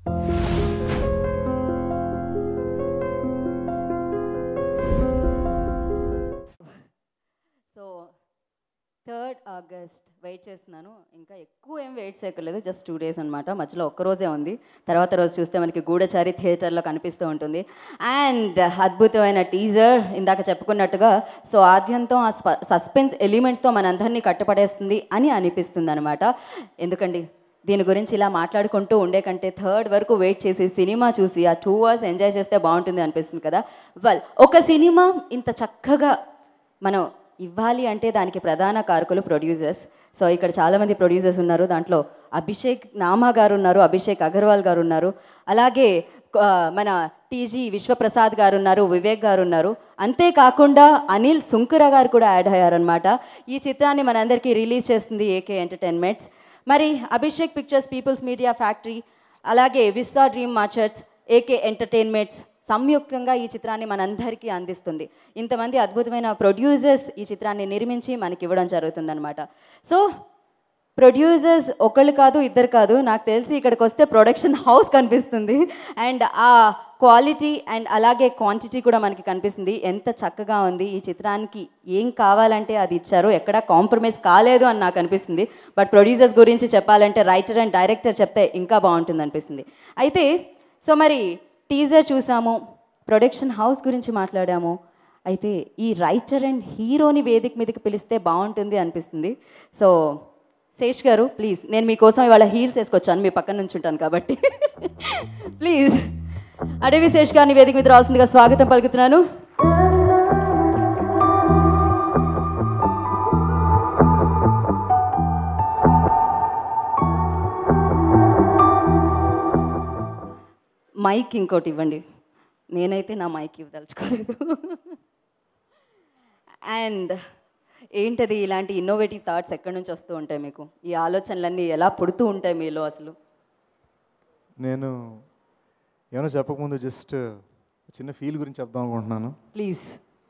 so third August wait చేస్తున్నాను ఇంకా ఎక్కువ ఏం వెయిట్ చేయక్కర్లేదు జస్ట్ టూ డేస్ అనమాట మధ్యలో ఒక్క రోజే ఉంది తర్వాత రోజు చూస్తే మనకి గూఢచారి థియేటర్లో కనిపిస్తూ ఉంటుంది అండ్ అద్భుతమైన టీజర్ ఇందాక చెప్పుకున్నట్టుగా సో ఆద్యంతం ఆ సస్పెన్స్ ఎలిమెంట్స్తో మనందరినీ కట్టుపడేస్తుంది అని అనిపిస్తుంది అనమాట ఎందుకండి దీని గురించి ఇలా మాట్లాడుకుంటూ ఉండే కంటే థర్డ్ వరకు వెయిట్ చేసి సినిమా చూసి ఆ టూ అవర్స్ ఎంజాయ్ చేస్తే బాగుంటుంది అనిపిస్తుంది కదా వెల్ ఒక సినిమా ఇంత చక్కగా మనం ఇవ్వాలి అంటే దానికి ప్రధాన కారకులు ప్రొడ్యూసర్స్ సో ఇక్కడ చాలామంది ప్రొడ్యూసర్స్ ఉన్నారు దాంట్లో అభిషేక్ నామా గారు ఉన్నారు అభిషేక్ అగర్వాల్ గారు ఉన్నారు అలాగే ఆ, మన టీజీ విశ్వప్రసాద్ గారు ఉన్నారు వివేక్ గారు ఉన్నారు అంతేకాకుండా అనిల్ సుంకర గారు కూడా యాడ్ అయ్యారనమాట ఈ చిత్రాన్ని మనందరికీ రిలీజ్ చేస్తుంది ఏకే ఎంటర్టైన్మెంట్స్ మరి Abhishek pictures people's media factory అలాగే vista dream merchants AK entertainments సంయుక్తంగా ఈ చిత్రాన్ని మనందరికీ అందిస్తుంది ఇంతమంది అద్భుతమైన ప్రొడ్యూసర్స్ ఈ చిత్రాన్ని నిర్మించి మనకి ఇవ్వడం జరుగుతుందన్నమాట సో ప్రొడ్యూసర్స్ ఒకళ్ళు కాదు ఇద్దరు కాదు నాకు తెలిసి ఇక్కడికి వస్తే ప్రొడక్షన్ హౌస్ కనిపిస్తుంది అండ్ ఆ క్వాలిటీ అండ్ అలాగే క్వాంటిటీ కూడా మనకి కనిపిస్తుంది ఎంత చక్కగా ఉంది ఈ చిత్రానికి ఏం కావాలంటే అది ఇచ్చారు ఎక్కడా కాంప్రమైజ్ కాలేదు అని నాకు అనిపిస్తుంది బట్ ప్రొడ్యూసర్స్ గురించి చెప్పాలంటే రైటర్ అండ్ డైరెక్టర్ చెప్తే ఇంకా బాగుంటుంది అనిపిస్తుంది అయితే సో మరి టీజర్ చూసాము ప్రొడక్షన్ హౌస్ గురించి మాట్లాడాము అయితే ఈ రైటర్ అండ్ హీరోని వేదిక మీదకి పిలిస్తే బాగుంటుంది అనిపిస్తుంది సో శేష్ గారు ప్లీజ్ నేను మీకోసం ఇవాళ హీల్స్ వేసుకొచ్చాను మీ పక్కన నుంచి ఉంటాను కాబట్టి ప్లీజ్ అడవి శేష్ గారిని వేదిక మీద రావాల్సిందిగా స్వాగతం పలుకుతున్నాను మైక్ ఇంకోటి ఇవ్వండి నేనైతే నా మైక్ ఇవ్వదలుచుకోలేదు అండ్ ఏంటది ఇలాంటి ఇన్నోవేటివ్ థాట్స్ ఎక్కడి నుంచి వస్తూ ఉంటాయి మీకు ఈ ఆలోచనలన్నీ ఎలా పుడుతూ ఉంటాయి మీలో అసలు నేను ఏమైనా చెప్పకముందు జస్ట్ చిన్న ఫీల్ గురించి చెప్దాం అనుకుంటున్నాను ప్లీజ్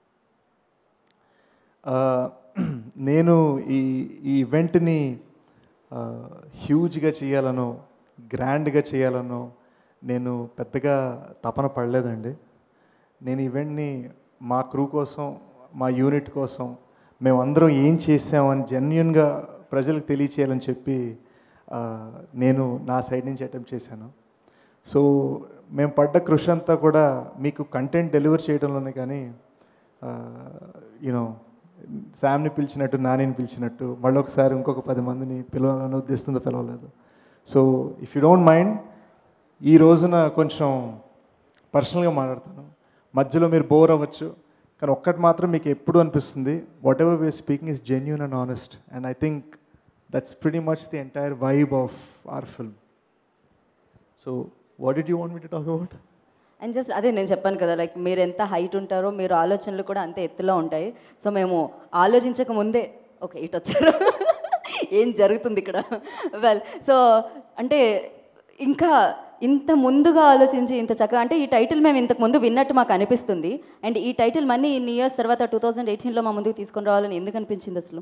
ఆ, నేను ఈ ఈ ఈవెంట్ని హ్యూజ్గా చేయాలనో గ్రాండ్గా చేయాలనో నేను పెద్దగా తపన పడలేదండి నేను ఈవెంట్ని మా క్రూ కోసం మా యూనిట్ కోసం మేమందరం ఏం చేసామని జెన్యున్గా ప్రజలకు తెలియచేయాలని చెప్పి ఆ, నేను నా సైడ్ నుంచి అటెంప్ట్ చేశాను సో మేము పడ్డ కృషి అంతా కూడా మీకు కంటెంట్ డెలివర్ చేయడంలోనే కానీ యూనో శామ్ని పిలిచినట్టు నానిని పిలిచినట్టు మళ్ళీ ఒకసారి ఇంకొక పది మందిని పిలవాలని ఉద్దేశంతో పిలవలేదు so if you don't mind ఈ రోజున కొంచెం పర్సనల్గా మాట్లాడతాను మధ్యలో మీరు బోర్ అవ్వచ్చు కానీ ఒక్కటి మాత్రం మీకు ఎప్పుడు అనిపిస్తుంది whatever we're speaking is genuine and honest and I think that's pretty much the entire vibe of our film so what did you want me to talk about and just అదే నేను చెప్పాను కదా like మీరు ఎంత height ఉంటారో మీరు ఆలోచనలు కూడా అంతే ఎత్తులో ఉంటాయి సో మేము ఆలోచించక ముందే ఓకే ఇటు వచ్చారు ఏం జరుగుతుంది ఇక్కడ వెల్ సో అంటే ఇంకా ఇంత ముందుగా ఆలోచించి ఇంత చక్కగా అంటే ఈ టైటిల్ మేము ఇంతకు ముందు విన్నట్టు మాకు అనిపిస్తుంది అండ్ ఈ టైటిల్ మనీ ఇన్ని ఇయర్స్ తర్వాత టూ థౌజండ్ ఎయిటీన్లో మా ముందుకు తీసుకొని రావాలని ఎందుకు అనిపించింది అసలు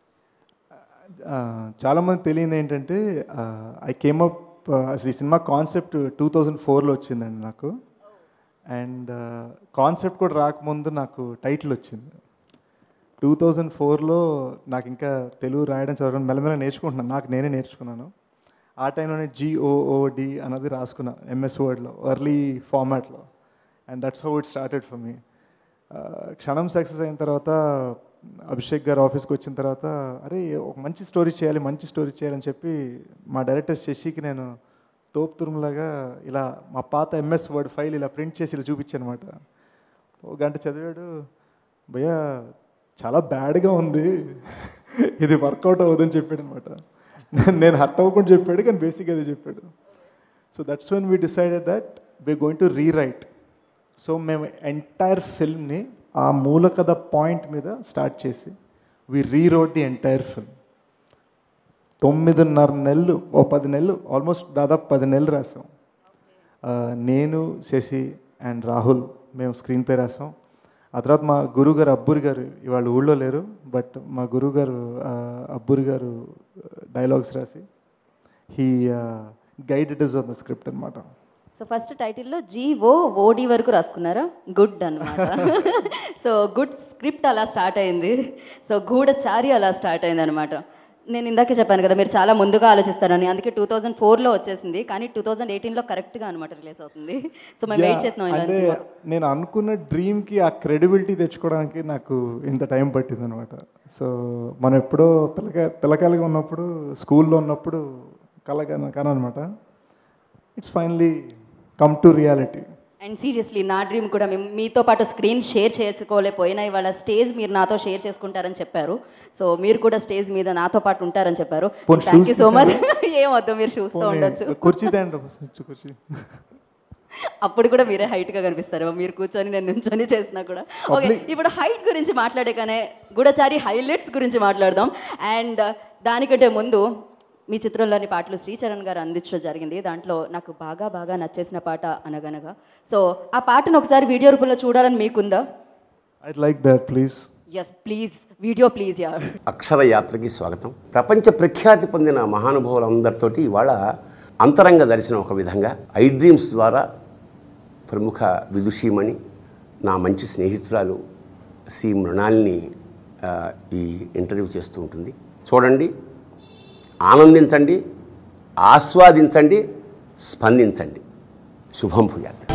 చాలామంది తెలియదు ఏంటంటే ఐ కేమ్ అప్ అసలు ఈ సినిమా కాన్సెప్ట్ టూ థౌజండ్ ఫోర్లో వచ్చిందండి నాకు అండ్ కాన్సెప్ట్ కూడా రాకముందు నాకు టైటిల్ వచ్చింది టూ థౌజండ్ ఫోర్లో నాకు ఇంకా తెలుగు రాయడం చదవడం మెల్లమెల్ల నేర్చుకుంటున్నాను నాకు నేనే నేర్చుకున్నాను ఆ టైంలోనే జిఓఓడి అన్నది రాసుకున్నా ఎంఎస్ వర్డ్లో ఎర్లీ ఫార్మాట్లో and that's how it started for me క్షణం సక్సెస్ అయిన తర్వాత అభిషేక్ గారు ఆఫీస్కి వచ్చిన తర్వాత అరే ఒక మంచి స్టోరీ చేయాలి మంచి స్టోరీ చేయాలని చెప్పి మా డైరెక్టర్ శశికి నేను తోపు తురుములాగా ఇలా మా పాత ఎంఎస్ వర్డ్ ఫైల్ ఇలా ప్రింట్ చేసి ఇలా చూపించాను అనమాట ఒక గంట చదివాడు భయ్యా చాలా బ్యాడ్గా ఉంది ఇది వర్కౌట్ అవ్వదని చెప్పాడు అనమాట నేను హర్ట్ అవ్వకుండా చెప్పాడు కానీ బేసిక్ అది చెప్పాడు so that's when we decided that we going to rewrite so మేము ఎంటైర్ ఫిల్మ్ని ఆ మూల కథ పాయింట్ మీద స్టార్ట్ చేసి we rewrote the entire film తొమ్మిదిన్నర నెలలు ఓ పది నెలలు ఆల్మోస్ట్ దాదాపు పది నెలలు రాసాం ఆ, నేను శశి అండ్ రాహుల్ మేము స్క్రీన్ ప్లే రాసాం ఆ తర్వాత మా గురువు గారు అబ్బూరి గారు ఇవాళ ఊళ్ళో లేరు బట్ మా గురువు గారు ఆ, అబ్బూరి గారు డైలాగ్స్ రాసి he guided is on the script అనమాట సో ఫస్ట్ టైటిల్లో జీఓ ఓడి వరకు రాసుకున్నారా గుడ్ అన్నమాట సో గుడ్ స్క్రిప్ట్ అలా స్టార్ట్ అయింది సో గూఢచారి అలా స్టార్ట్ అయింది అనమాట నేను ఇందాకే చెప్పాను కదా మీరు చాలా ముందుగా ఆలోచిస్తారని అందుకే టూ థౌజండ్ ఫోర్లో వచ్చేసింది కానీ టూ థౌజండ్ ఎయిటీన్లో కరెక్ట్గా అనమాట రిలీజ్ అవుతుంది సో మేము వెయిట్ చేస్తున్నాం అంటే ఇలాంటి సినిమా నేను అనుకున్న డ్రీమ్కి ఆ క్రెడిబిలిటీ తెచ్చుకోవడానికి నాకు ఇంత టైం పట్టింది అనమాట సో మనం ఎప్పుడో పిల్లక పిల్లకాయలుగా ఉన్నప్పుడు స్కూల్లో ఉన్నప్పుడు కలగా కానమాట it's finally come to reality and seriously నా డ్రీమ్ కూడా మేము మీతో పాటు స్క్రీన్ షేర్ చేసుకోలేకపోయినా ఇవాళ స్టేజ్ మీరు నాతో షేర్ చేసుకుంటారని చెప్పారు సో మీరు కూడా స్టేజ్ మీద నాతో పాటు ఉంటారని చెప్పారు పోనీ thank you shoes so much ఏమవుతుంది మీరు చూస్తూ ఉండొచ్చు కుర్చీ తేండి కుర్చీ అప్పుడు కూడా మీరే హైట్గా కనిపిస్తారు మీరు కూర్చొని నేను నుంచొని చేసినా కూడా ఓకే ఇప్పుడు హైట్ గురించి మాట్లాడగానే గూఢచారి హైలైట్స్ గురించి మాట్లాడదాం అండ్ దానికంటే ముందు మీ చిత్రంలోని పాటలు శ్రీచరణ్ గారు అందించడం జరిగింది దాంట్లో నాకు బాగా బాగా నచ్చేసిన పాట అనగనగా సో ఆ పాటను ఒకసారి వీడియో రూపంలో చూడాలని మీకుందా I like that please yes please video please యార్ అక్షర యాత్రకి స్వాగతం ప్రపంచ ప్రఖ్యాతి పొందిన మహానుభావులందరితోటి ఇవాళ అంతరంగ దర్శనం ఒక విధంగా ఐ డ్రీమ్స్ ద్వారా ప్రముఖ విదుషీమణి నా మంచి స్నేహితురాలు సి మృణాల్ని ఆ, ఈ ఇంటర్వ్యూ చేస్తూ ఉంటుంది చూడండి ఆనందించండి ఆస్వాదించండి స్పందించండి శుభం భూయాత్